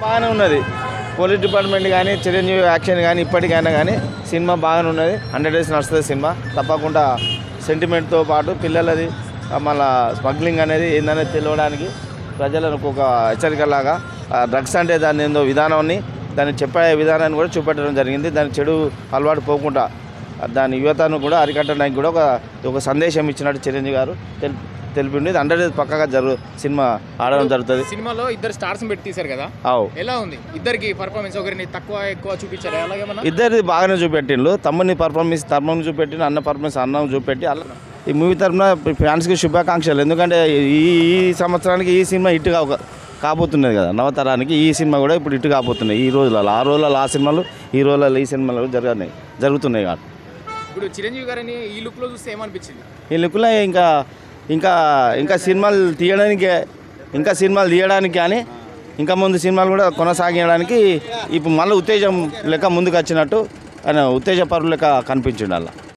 బాగానే ఉన్నది police department కానీ చిరంజీవి యాక్షన్ కానీ ఇప్పటికైనా కానీ సినిమా బాగానే ఉన్నది హండ్రెడ్ డేస్ నడుస్తుంది సినిమా తప్పకుండా సెంటిమెంట్తో పాటు పిల్లలది ఆ, మళ్ళా స్మగ్లింగ్ అనేది ఏందనేది తెలియడానికి ప్రజలకు ఒక హెచ్చరికలాగా డ్రగ్స్ అంటే దాని ఏందో విధానాన్ని దాన్ని చెప్పే విధానాన్ని కూడా చూపెట్టడం జరిగింది దాని చెడు అలవాటు పోకుండా దాని యువతను కూడా అరికట్టడానికి కూడా ఒక ఒక సందేశం ఇచ్చినట్టు చిరంజీవి గారు తెలి తెలిపింది హండ్రెడ్ డేస్ పక్కగా జరుగు సినిమా ఆడడం జరుగుతుంది సినిమాలో ఇద్దరు స్టార్స్ పెట్టి తీశారు కదా అవు ఎలా ఉంది ఇద్దరికి పర్ఫార్మెన్స్ ఒకరిని తక్కువ ఎక్కువ చూపించారు అలాగేమన్నా ఇద్దరిది బాగానే చూపెట్టిండ్రు తమ్ముని పర్ఫార్మెన్స్ తమ్ముని చూపెట్టిన అన్న పర్ఫార్మెన్స్ అన్న చూపెట్టి అలా ఈ మూవీ తరఫున ఫ్యాన్స్కి శుభాకాంక్షలు ఎందుకంటే ఈ ఈ సంవత్సరానికి ఈ సినిమా హిట్ కా కాబోతున్నది కదా నవతరానికి ఈ సినిమా కూడా ఇప్పుడు హిట్ కాబోతున్నాయి ఈ రోజులలో ఆ రోజులలో ఆ సినిమాలు ఈ రోజులలో ఈ సినిమాలు కూడా జరుగుతున్నాయి జరుగుతున్నాయి కాబట్టి ఇప్పుడు చిరంజీవి గారిని ఈ లుక్ లో చూస్తే ఏమనిపించింది ఈ లుక్లో ఇంకా ఇంకా ఇంకా సినిమాలు తీయడానికి ఇంకా సినిమాలు తీయడానికి కానీ ఇంకా ముందు సినిమాలు కూడా కొనసాగించడానికి ఇప్పుడు మళ్ళీ ఉత్తేజం లెక్క ముందుకు వచ్చినట్టు ఆయన ఉత్తేజపరులు లెక్క కనిపించిండు అలా